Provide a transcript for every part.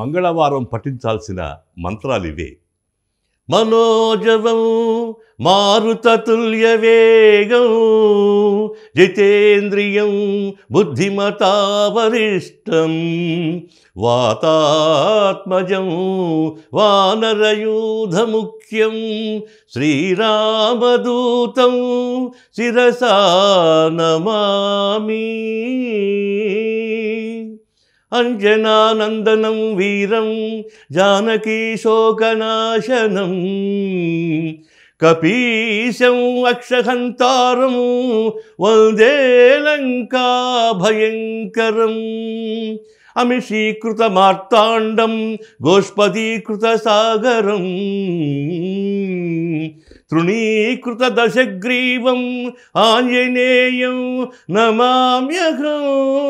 మంగళవారం పఠించాల్సిన మంత్రాలివే మనోజవం మారుతతుల్య వేగం జితేంద్రియం బుద్ధిమతావరిష్టం వాతాత్మజం వానరయూధముఖ్యం శ్రీరామదూతం శిరసా నమామి అంజనానందనం వీరం జానకీ శోకనాశనం కపీశం అక్షహంతారం వందే లంకా భయంకరం అమిషీకృత మార్తాండం గోష్పదీకృత సాగరం తృణీకృత దశగ్రీవం ఆంజనేయం నమామ్యహం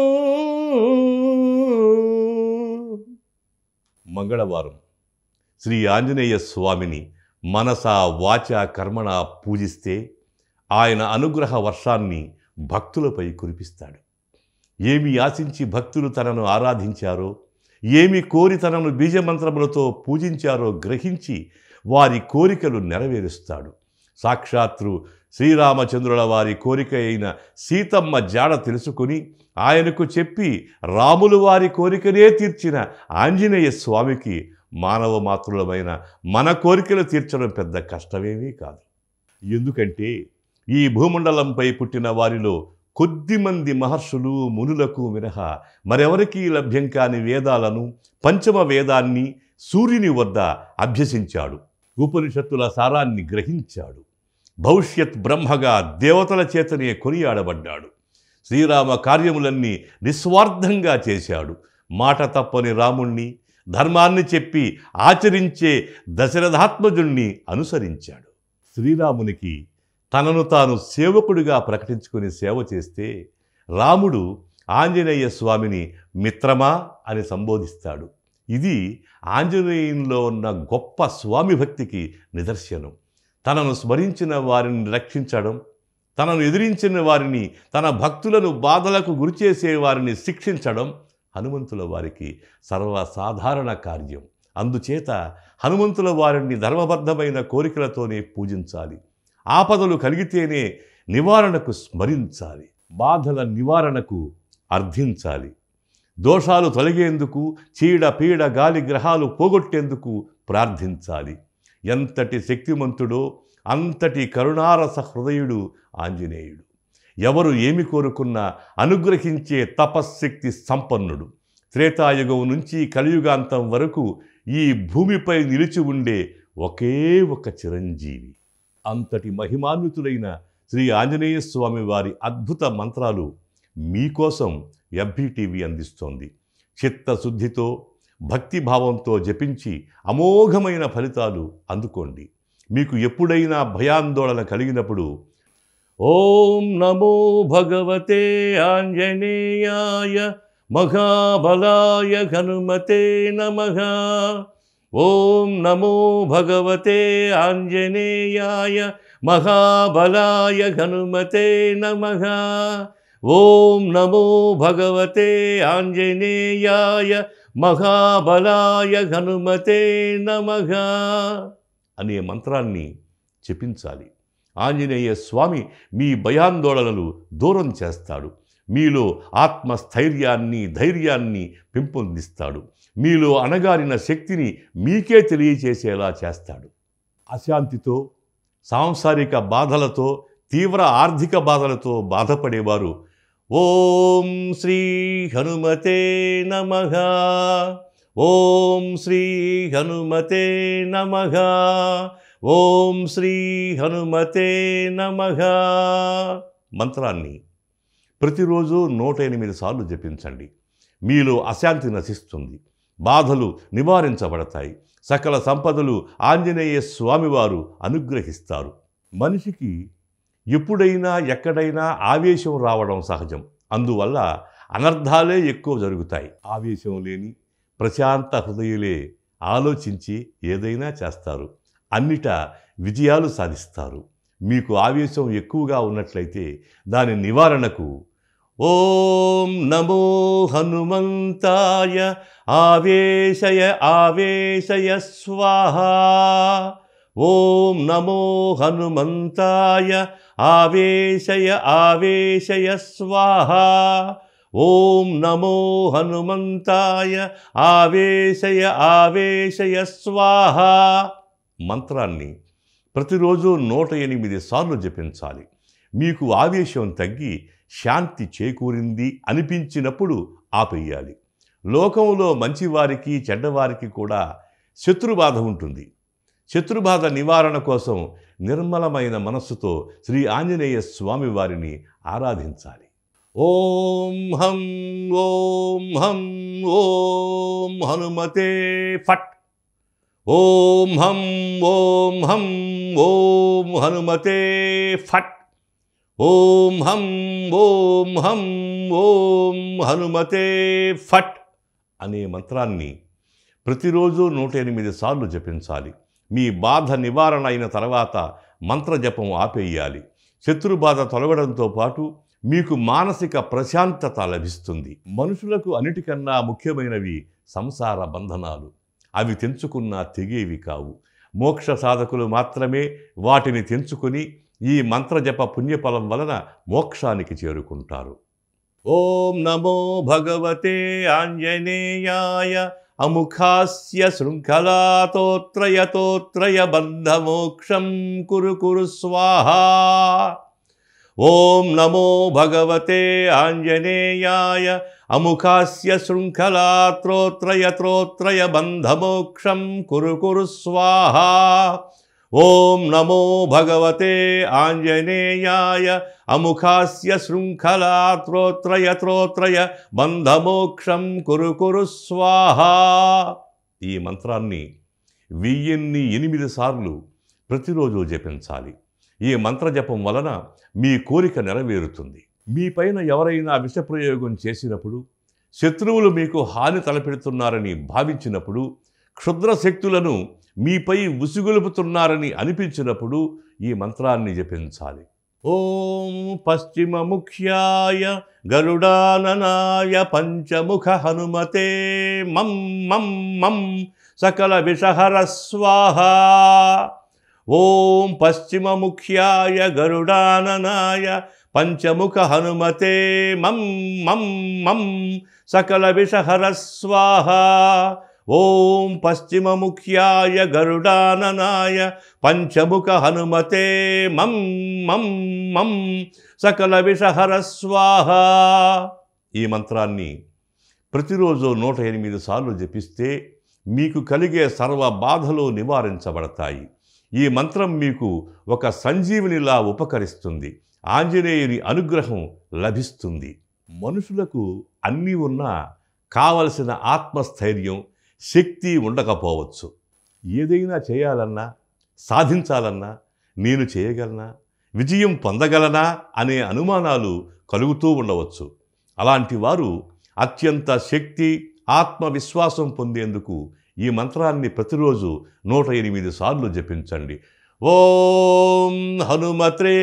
మంగళవారం శ్రీ ఆంజనేయ స్వామిని మనస వాచ కర్మణ పూజిస్తే ఆయన అనుగ్రహ వర్షాన్ని భక్తులపై కురిపిస్తాడు ఏమి ఆశించి భక్తులు తనను ఆరాధించారో ఏమి కోరి తనను బీజమంత్రములతో పూజించారో గ్రహించి వారి కోరికలు నెరవేరుస్తాడు సాక్షాత్తు శ్రీరామచంద్రుల వారి కోరిక అయిన సీతమ్మ జాడ తెలుసుకుని ఆయనకు చెప్పి రాములు వారి కోరికనే తీర్చిన ఆంజనేయ స్వామికి మానవ మాతృలమైన మన కోరికలు తీర్చడం పెద్ద కష్టమేమీ కాదు ఎందుకంటే ఈ భూమండలంపై పుట్టిన వారిలో కొద్దిమంది మహర్షులు మునులకు మినహా మరెవరికీ లభ్యం కాని వేదాలను పంచమ వేదాన్ని సూర్యుని వద్ద అభ్యసించాడు ఉపనిషత్తుల సారాన్ని గ్రహించాడు భవిష్యత్ బ్రహ్మగా దేవతల చేతనే కొనియాడబడ్డాడు శ్రీరామ కార్యములన్నీ నిస్వార్థంగా చేశాడు మాట తప్పని రాముణ్ణి ధర్మాన్ని చెప్పి ఆచరించే దశరథాత్మజుణ్ణి అనుసరించాడు శ్రీరామునికి తనను తాను సేవకుడిగా ప్రకటించుకుని సేవ చేస్తే రాముడు ఆంజనేయ స్వామిని మిత్రమా అని సంబోధిస్తాడు ఇది ఆంజనేయంలో ఉన్న గొప్ప స్వామి భక్తికి నిదర్శనం తనను స్మరించిన వారిని రక్షించడం తనను ఎదిరించిన వారిని తన భక్తులను బాధలకు గురిచేసే వారిని శిక్షించడం హనుమంతుల వారికి సర్వసాధారణ కార్యం అందుచేత హనుమంతుల వారిని ధర్మబద్ధమైన కోరికలతోనే పూజించాలి ఆపదలు కలిగితేనే నివారణకు స్మరించాలి బాధల నివారణకు అర్థించాలి దోషాలు తొలగేందుకు చీడ పీడ గాలి గ్రహాలు పోగొట్టేందుకు ప్రార్థించాలి ఎంతటి శక్తిమంతుడో అంతటి కరుణారస హృదయుడు ఆంజనేయుడు ఎవరు ఏమి కోరుకున్నా అనుగ్రహించే తపశ్శక్తి సంపన్నుడు త్రేతాయుగం నుంచి కలియుగాంతం వరకు ఈ భూమిపై నిలిచి ఉండే ఒకే ఒక చిరంజీవి అంతటి మహిమాన్వితులైన శ్రీ ఆంజనేయ స్వామి వారి అద్భుత మంత్రాలు మీకోసం ఎఫ్బిటీవీ అందిస్తోంది చిత్తశుద్ధితో భక్తిభావంతో జపించి అమోఘమైన ఫలితాలు అందుకోండి మీకు ఎప్పుడైనా భయాందోళన కలిగినప్పుడు ఓం నమో భగవతే ఆంజనేయాయ మహాబలాయ హనుమతే నమః ఓం నమో భగవతే ఆంజనేయాయ మహాబలాయ హనుమతే నమః ఓం నమో భగవతే ఆంజనేయాయ మహాబలాయ హనుమతే నమః అనే మంత్రాన్ని చెప్పించాలి ఆంజనేయ స్వామి మీ భయాందోళనలు దూరం చేస్తాడు మీలో ఆత్మస్థైర్యాన్ని ధైర్యాన్ని పెంపొందిస్తాడు మీలో అణగారిన శక్తిని మీకే తెలియచేసేలా చేస్తాడు అశాంతితో సాంసారిక బాధలతో తీవ్ర ఆర్థిక బాధలతో బాధపడేవారు ఓం శ్రీ హనుమతే నమః ఓం శ్రీ హనుమతే నమః ఓం శ్రీ హనుమతే నమః మంత్రాన్ని ప్రతిరోజు నూట ఎనిమిది సార్లు జపించండి మీలో అశాంతి నశిస్తుంది బాధలు నివారించబడతాయి సకల సంపదలు ఆంజనేయ స్వామివారు అనుగ్రహిస్తారు మనిషికి ఎప్పుడైనా ఎక్కడైనా ఆవేశం రావడం సహజం అందువల్ల అనర్థాలే ఎక్కువ జరుగుతాయి ఆవేశం లేని ప్రశాంత హృదయులే ఆలోచించి ఏదైనా చేస్తారు అన్నిట విజయాలు సాధిస్తారు మీకు ఆవేశం ఎక్కువగా ఉన్నట్లయితే దాని నివారణకు ఓం నమో హనుమంతాయ ఆవేశయ ఆవేశయ స్వాహ ఓం నమో హనుమంతాయ ఆవేశయ ఆవేశయ స్వాహ ఓం నమో హనుమంతాయ ఆవేశయ ఆవేశయ స్వాహ మంత్రాన్ని ప్రతిరోజు నూట ఎనిమిది సార్లు జపించాలి మీకు ఆవేశం తగ్గి శాంతి చేకూరింది అనిపించినప్పుడు ఆపేయాలి లోకంలో మంచివారికి చెడ్డవారికి కూడా శత్రుబాధ ఉంటుంది శత్రుబాధ నివారణ కోసం నిర్మలమైన మనస్సుతో శ్రీ ఆంజనేయ స్వామి వారిని ఆరాధించాలి ఓం హం ఓం హం ఓం హనుమతే ఫట్ ఓం హం ఓం హం ఓం హనుమతే ఫట్ ఓం హం ఓం హం ఓం హనుమతే ఫట్ అనే మంత్రాన్ని ప్రతిరోజు నూట ఎనిమిది సార్లు జపించాలి మీ బాధ నివారణ అయిన తర్వాత మంత్రజపం ఆపేయాలి శత్రుబాధ తొలగడంతో పాటు మీకు మానసిక ప్రశాంతత లభిస్తుంది మనుషులకు అన్నిటికన్నా ముఖ్యమైనవి సంసార బంధనాలు అవి తెంచుకున్నా తెగేవి కావు మోక్ష సాధకులు మాత్రమే వాటిని తెంచుకొని ఈ మంత్రజప పుణ్యఫలం వలన మోక్షానికి చేరుకుంటారు ఓం నమో భగవతే ఆంజనేయాయ అముఖాస్య శృంఖలాతోత్రయతోత్రయ బంధమోక్షం కురు కురు స్వాహా ఓం నమో భగవతే ఆంజనేయాయ అముఖాస్య శృంఖలాత్రోత్రయత్రోత్రయ బంధమోక్షం కురు కురు స్వాహా ఓం నమో భగవతే ఆంజనేయాయ అముఖాస్య శృంఖలాత్రోత్రయత్రోత్రయ బంధమోక్షం కురు కురు స్వాహా ఈ మంత్రాన్ని వెయ్యిన్ని ఎనిమిది సార్లు ప్రతిరోజు జపించాలి ఈ మంత్రజపం వలన మీ కోరిక నెరవేరుతుంది మీ పైన ఎవరైనా విషప్రయోగం చేసినప్పుడు శత్రువులు మీకు హాని తలపెడుతున్నారని భావించినప్పుడు క్షుద్ర శక్తులను మీపై ఉసిగొలుపుతున్నారని అనిపించినప్పుడు ఈ మంత్రాన్ని జపించాలి ఓం పశ్చిమ ముఖ్యాయ గరుడాననాయ పంచముఖ హనుమతే మం మం మం సకల విషహర స్వాహ ఓం పశ్చిమ ముఖ్యాయ గరుడాననాయ పంచముఖ హనుమతే మం మం మం సకల విషహర స్వాహ ఓం పశ్చిమ ముఖ్యాయ గరుడాననాయ పంచముఖ హనుమతే మం మం మం సకల విషహర స్వాహ ఈ మంత్రాన్ని ప్రతిరోజు నూట ఎనిమిది సార్లు జపిస్తే మీకు కలిగే సర్వ బాధలు నివారించబడతాయి ఈ మంత్రం మీకు ఒక సంజీవినిలా ఉపకరిస్తుంది ఆంజనేయుని అనుగ్రహం లభిస్తుంది మనుషులకు అన్నీ ఉన్నా కావలసిన ఆత్మస్థైర్యం శక్తి ఉండకపోవచ్చు ఏదైనా చేయాలన్నా సాధించాలన్నా నేను చేయగలనా విజయం పొందగలనా అనే అనుమానాలు కలుగుతూ ఉండవచ్చు అలాంటి వారు అత్యంత శక్తి ఆత్మవిశ్వాసం పొందేందుకు ఈ మంత్రాన్ని ప్రతిరోజు నూట ఎనిమిది సార్లు జపించండి ఓం హనుమత్రే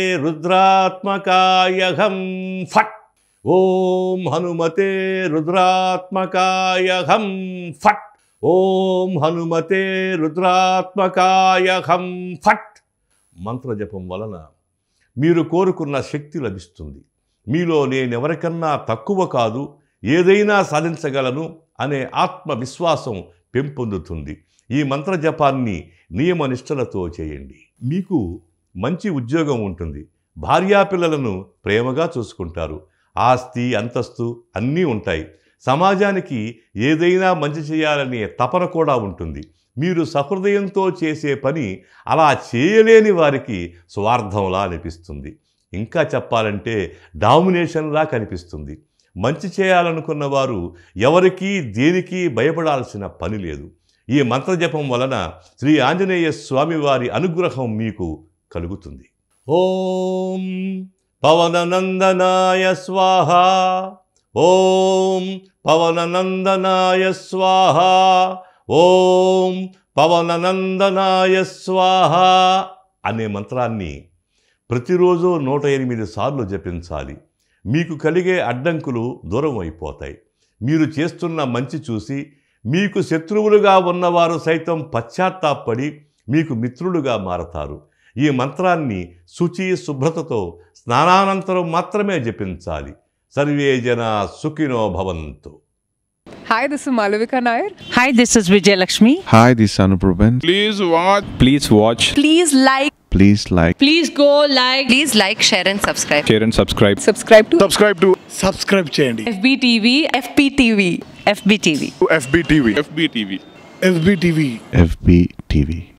రుద్రాత్మకాయ హం ఫట్ ఓం హనుమతే రుద్రాత్మకాయ హం ఫట్ ఓం హనుమతే రుద్రాత్మకాయ హం ఫట్ మంత్రజపం వలన మీరు కోరుకున్న శక్తి లభిస్తుంది మీలో నేనెవరికన్నా తక్కువ కాదు ఏదైనా సాధించగలను అనే ఆత్మవిశ్వాసం పెంపొందుతుంది ఈ మంత్రజపాన్ని నియమనిష్టలతో చేయండి మీకు మంచి ఉద్యోగం ఉంటుంది భార్యాపిల్లలను ప్రేమగా చూసుకుంటారు ఆస్తి అంతస్తు అన్నీ ఉంటాయి సమాజానికి ఏదైనా మంచి చేయాలనే తపన కూడా ఉంటుంది మీరు సహృదయంతో చేసే పని అలా చేయలేని వారికి స్వార్థంలా అనిపిస్తుంది ఇంకా చెప్పాలంటే డామినేషన్లా కనిపిస్తుంది మంచి చేయాలనుకున్న వారు ఎవరికీ దేనికి భయపడాల్సిన పని లేదు ఈ మంత్రజపం వలన శ్రీ ఆంజనేయ స్వామి వారి అనుగ్రహం మీకు కలుగుతుంది ఓం పవననందనాయ స్వాహ ఓం పవననందనాయ స్వాహ ఓం పవననందనాయ స్వాహ అనే మంత్రాన్ని ప్రతిరోజు నూట ఎనిమిది సార్లు జపించాలి మీకు కలిగే అడ్డంకులు దూరం అయిపోతాయి మీరు చేస్తున్న మంచి చూసి మీకు శత్రువులుగా ఉన్నవారు సైతం పశ్చాత్తాపడి మీకు మిత్రులుగా మారతారు ఈ మంత్రాన్ని శుచి శుభ్రతతో స్నానానంతరం మాత్రమే జపించాలి సర్వే జన సుఖినో భవంతు Hi, this is Malavika Nair. Hi, this is Vijay Lakshmi. Hi, this is Anupraban. Please watch. Please watch. Please like, Please like. Please go like please like, share, and subscribe. Share and subscribe. Subscribe to Subscribe to subscribe చేయండి FBTV, FPTV. FBTV. FBTV. FBTV. FB TV FB TV.